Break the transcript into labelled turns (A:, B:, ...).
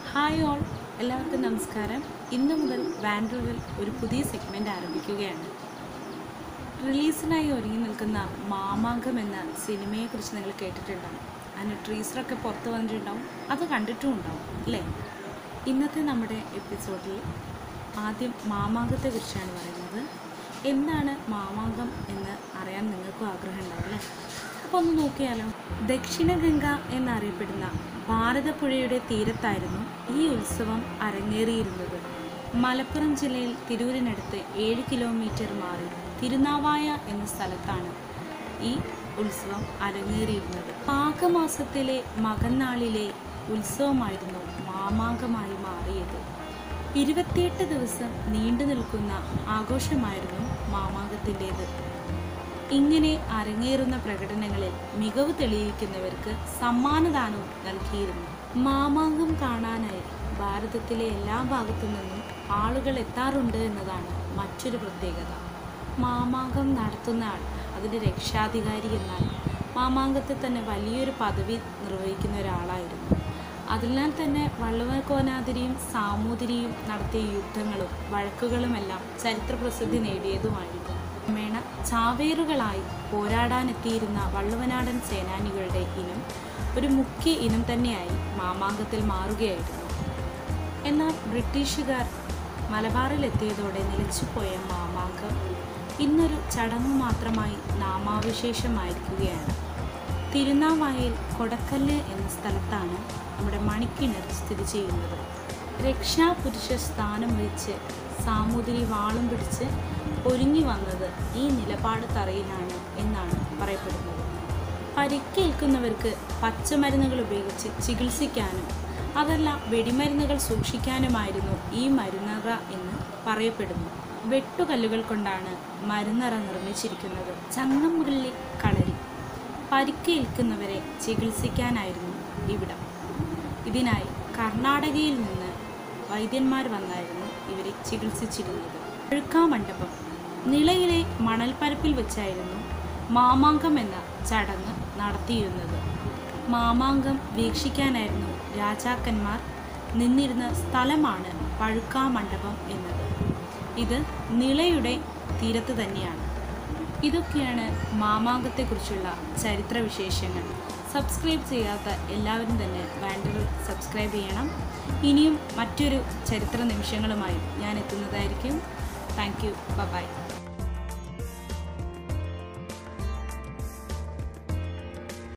A: hi all എല്ലാവർക്കും നമസ്കാരം ഇന്നു മുതൽ വാൻഡ്രൂവിൽ ഒരു പുതിയ സെഗ്മെൻറ്റ് ആരംഭിക്കുകയാണ് റിലീസിനായി ഒരുങ്ങി നിൽക്കുന്ന മാമാങ്കം എന്ന സിനിമയെക്കുറിച്ച് നിങ്ങൾ കേട്ടിട്ടുണ്ടാവും അതിന് ട്രീസറൊക്കെ പുറത്ത് വന്നിട്ടുണ്ടാവും അത് കണ്ടിട്ടും ഉണ്ടാവും അല്ലേ ഇന്നത്തെ നമ്മുടെ എപ്പിസോഡിൽ ആദ്യം മാമാങ്കത്തെക്കുറിച്ചാണ് പറയുന്നത് എന്താണ് മാമാങ്കം എന്ന് അറിയാൻ നിങ്ങൾക്കും ആഗ്രഹം ഉണ്ടാവും അല്ലേ അപ്പോൾ ഒന്ന് നോക്കിയാലോ ദക്ഷിണഗംഗ എന്നറിയപ്പെടുന്ന ഭാരതപ്പുഴയുടെ തീരത്തായിരുന്നു ഈ ഉത്സവം അരങ്ങേറിയിരുന്നത് മലപ്പുറം ജില്ലയിൽ തിരൂരിനടുത്ത് ഏഴ് കിലോമീറ്റർ മാറി തിരുനാവായ എന്ന സ്ഥലത്താണ് ഈ ഉത്സവം അരങ്ങേറിയിരുന്നത് മാഘമാസത്തിലെ മകന്നാളിലെ ഉത്സവമായിരുന്നു മാമാങ്കമായി മാറിയത് ഇരുപത്തിയെട്ട് ദിവസം നീണ്ടു നിൽക്കുന്ന ആഘോഷമായിരുന്നു മാമാങ്കത്തിൻ്റേത് ഇങ്ങനെ അരങ്ങേറുന്ന പ്രകടനങ്ങളിൽ മികവ് തെളിയിക്കുന്നവർക്ക് സമ്മാനദാനവും നൽകിയിരുന്നു മാമാങ്കം കാണാനായി ഭാരതത്തിലെ എല്ലാ ഭാഗത്തു നിന്നും ആളുകൾ എത്താറുണ്ട് എന്നതാണ് മറ്റൊരു പ്രത്യേകത മാമാങ്കം നടത്തുന്ന ആൾ അതിൻ്റെ രക്ഷാധികാരി എന്നാൽ മാമാങ്കത്തിൽ തന്നെ വലിയൊരു പദവി നിർവഹിക്കുന്ന ഒരാളായിരുന്നു അതിനാൽ തന്നെ വള്ളുവ കോനാതിരിയും സാമൂതിരിയും നടത്തിയ യുദ്ധങ്ങളും വഴക്കുകളുമെല്ലാം ചരിത്രപ്രസിദ്ധി നേടിയതുമായിരുന്നു ക്രമേണ ചാവേറുകളായി പോരാടാനെത്തിയിരുന്ന വള്ളുവനാടൻ സേനാനികളുടെ ഇനം ഒരു മുഖ്യ ഇനം തന്നെയായി മാമാങ്കത്തിൽ മാറുകയായിരുന്നു എന്നാൽ ബ്രിട്ടീഷുകാർ മലബാറിലെത്തിയതോടെ നിലച്ചുപോയ മാമാങ്കം ഇന്നൊരു ചടങ്ങ് മാത്രമായി നാമാവിശേഷമായിരിക്കുകയാണ് തിരുനാവായയിൽ കൊടക്കല്ല് എന്ന സ്ഥലത്താണ് നമ്മുടെ മണിക്കിണർ സ്ഥിതി ചെയ്യുന്നത് രക്ഷാപുരുഷ സ്ഥാനം വഹിച്ച് സാമൂതിരി വാളും പിടിച്ച് ഒരുങ്ങി വന്നത് ഈ നിലപാട് തറയിലാണ് എന്നാണ് പറയപ്പെടുന്നത് പരിക്കേൽക്കുന്നവർക്ക് പച്ചമരുന്നുകൾ ഉപയോഗിച്ച് ചികിത്സിക്കാനും അതല്ല വെടിമരുന്നുകൾ സൂക്ഷിക്കാനുമായിരുന്നു ഈ മരുന്നറ എന്ന് പറയപ്പെടുന്നു വെട്ടുകല്ലുകൾ കൊണ്ടാണ് മരുന്നറ നിർമ്മിച്ചിരിക്കുന്നത് ചങ്ങമുള്ളി കളരി പരിക്കേൽക്കുന്നവരെ ചികിത്സിക്കാനായിരുന്നു ഇവിടം ഇതിനായി കർണാടകയിൽ നിന്ന് വൈദ്യന്മാർ വന്നായിരുന്നു ഇവരെ ചികിത്സിച്ചിരുന്നത് മണ്ടപം നിളയിലെ മണൽപ്പരപ്പിൽ വെച്ചായിരുന്നു മാമാങ്കം എന്ന ചടങ്ങ് നടത്തിയിരുന്നത് മാമാങ്കം വീക്ഷിക്കാനായിരുന്നു രാജാക്കന്മാർ നിന്നിരുന്ന സ്ഥലമാണ് പഴുക്കാമണ്ഡപം എന്നത് ഇത് നിളയുടെ തീരത്ത് തന്നെയാണ് ഇതൊക്കെയാണ് മാമാങ്കത്തെക്കുറിച്ചുള്ള ചരിത്രവിശേഷങ്ങൾ സബ്സ്ക്രൈബ് ചെയ്യാത്ത എല്ലാവരും തന്നെ വാൻഡർ സബ്സ്ക്രൈബ് ചെയ്യണം ഇനിയും മറ്റൊരു ചരിത്ര നിമിഷങ്ങളുമായി ഞാൻ എത്തുന്നതായിരിക്കും താങ്ക് യു ബൈ